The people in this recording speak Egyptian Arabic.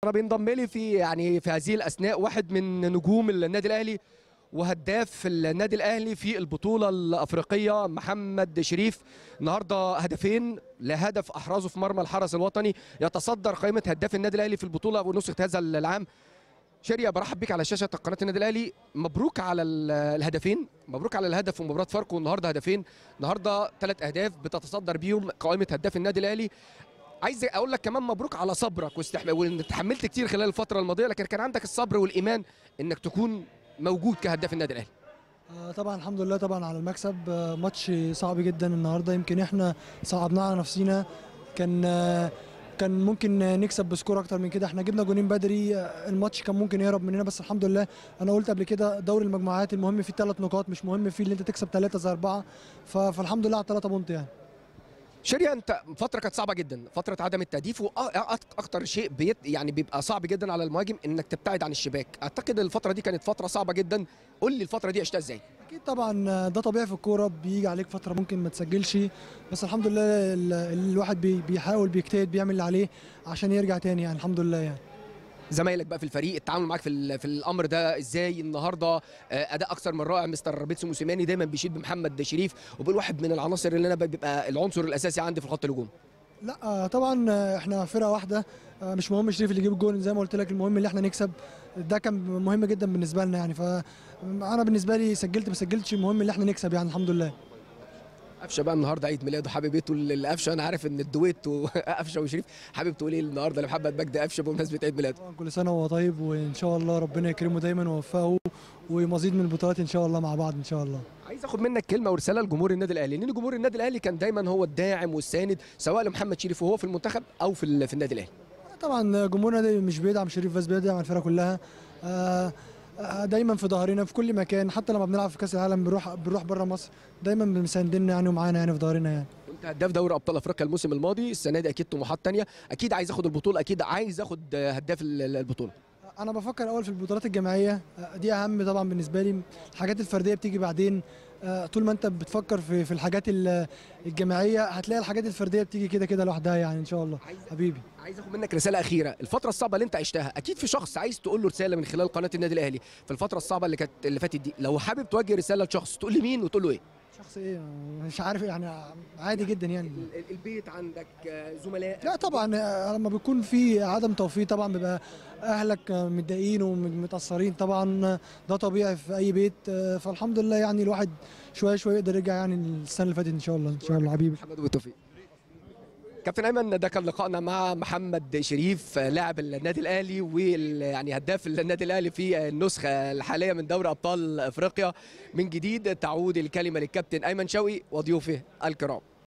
انا بينضم لي في يعني في هذه الاثناء واحد من نجوم النادي الاهلي وهداف النادي الاهلي في البطوله الافريقيه محمد شريف النهارده هدفين لهدف احرزه في مرمى الحرس الوطني يتصدر قائمه هداف النادي الاهلي في البطوله ونسخه هذا العام شيريا برحب بيك على شاشه قناه النادي الاهلي مبروك على ال- الهدفين مبروك على الهدف في مباراه فاركو النهارده هدفين النهارده ثلاث اهداف بتتصدر بيهم قائمه هداف النادي الاهلي عايز اقول لك كمان مبروك على صبرك واستحمال وان تحملت كتير خلال الفتره الماضيه لكن كان عندك الصبر والايمان انك تكون موجود كهداف النادي الاهلي آه، طبعا الحمد لله طبعا على المكسب آه، ماتش صعب جدا النهارده يمكن احنا صعبناه على نفسينا كان آه، كان ممكن نكسب بسكور اكتر من كده احنا جبنا جونين بدري آه، الماتش كان ممكن يهرب مننا بس الحمد لله انا قلت قبل كده دوري المجموعات المهم فيه ثلاث نقاط مش مهم فيه اللي انت تكسب ثلاثه زي اربعه ف- فالحمد لله على ثلاثه بونت يعني شيريا انت فتره كانت صعبه جدا فتره عدم التهديف واكتر شيء بيت يعني بيبقى صعب جدا على المهاجم انك تبتعد عن الشباك اعتقد الفتره دي كانت فتره صعبه جدا قول لي الفتره دي عشتها ازاي اكيد طبعا آه، ده طبيعي في الكوره بيجي عليك فتره ممكن ما تسجلش بس الحمد لله ال- الواحد بي- بيحاول بيجتهد بيعمل اللي عليه عشان يرجع تاني يعني الحمد لله يعني زمايلك بقى في الفريق التعامل معاك في ال- في الامر ده ازاي النهارده آه، اداء اكثر من رائع مستر بيتسو موسيماني دايما بيشيد بمحمد شريف وبيقول واحد من العناصر اللي انا بيبقى العنصر الاساسي عندي في خط الهجوم لا آه، طبعا آه، احنا فرقه واحده آه، مش مهم شريف اللي يجيب الجول زي ما قلت لك المهم اللي احنا نكسب ده كان مهم جدا بالنسبه لنا يعني فانا بالنسبه لي سجلت ما سجلتش المهم اللي احنا نكسب يعني الحمد لله قفشه بقى النهارده عيد ميلاده حابب ايه تقول لقفشه انا عارف ان الدويت قفشه وشريف حابب تقول ايه النهارده لمحمد مجدي قفشه بمناسبه عيد ميلاده طبعا كل سنه وهو طيب وان شاء الله ربنا يكرمه دايما ويوفقه ومزيد من البطولات ان شاء الله مع بعض ان شاء الله عايز اخد منك كلمه ورساله لجمهور النادي الاهلي لان جمهور النادي الاهلي كان دايما هو الداعم والساند سواء لمحمد شريف وهو في المنتخب او في ال- في النادي الاهلي طبعا جمهورنا ده مش بيدعم شريف بس بيدعم الفرقه كلها آه، آه، دايما في ظهرنا في كل مكان حتى لما بنلعب في كاس العالم بنروح بنروح بره مصر دايما مساندنا يعني ومعانا يعني في ظهرنا يعني كنت هداف دوري ابطال افريقيا الموسم الماضي السنه دي اكيد طموحات تانية اكيد عايز اخد البطوله اكيد عايز اخد آه، هداف ال- ال- البطوله انا بفكر اول في البطولات الجماعيه آه، دي اهم طبعا بالنسبه لي الحاجات الفرديه بتيجي بعدين آه، طول ما انت بتفكر في في الحاجات ال- الجماعيه هتلاقي الحاجات الفرديه بتيجي كده كده لوحدها يعني ان شاء الله عايز حبيبي عايز اخد منك رساله اخيره الفتره الصعبه اللي انت عشتها اكيد في شخص عايز تقول له رساله من خلال قناه النادي الاهلي في الفتره الصعبه اللي كانت اللي فاتت دي لو حابب توجه رساله لشخص تقول لي مين وتقول له ايه شخص ايه مش عارف يعني عادي جدا يعني ال- البيت عندك آه، زملاء لا طبعا آه، لما بيكون في عدم توفيق طبعا بيبقى اهلك آه، متضايقين ومتاثرين طبعا آه، ده طبيعي في اي بيت آه، فالحمد لله يعني الواحد شويه شويه يقدر يرجع يعني السنه اللي فاتت ان شاء الله ان شاء الله حبيبي محمد وبالتوفيق كابتن ايمن ده كان لقائنا مع محمد شريف لاعب النادي الاهلي ويعني هداف النادي الاهلي في النسخه الحاليه من دوري ابطال افريقيا من جديد تعود الكلمه للكابتن ايمن شوقي وضيوفه الكرام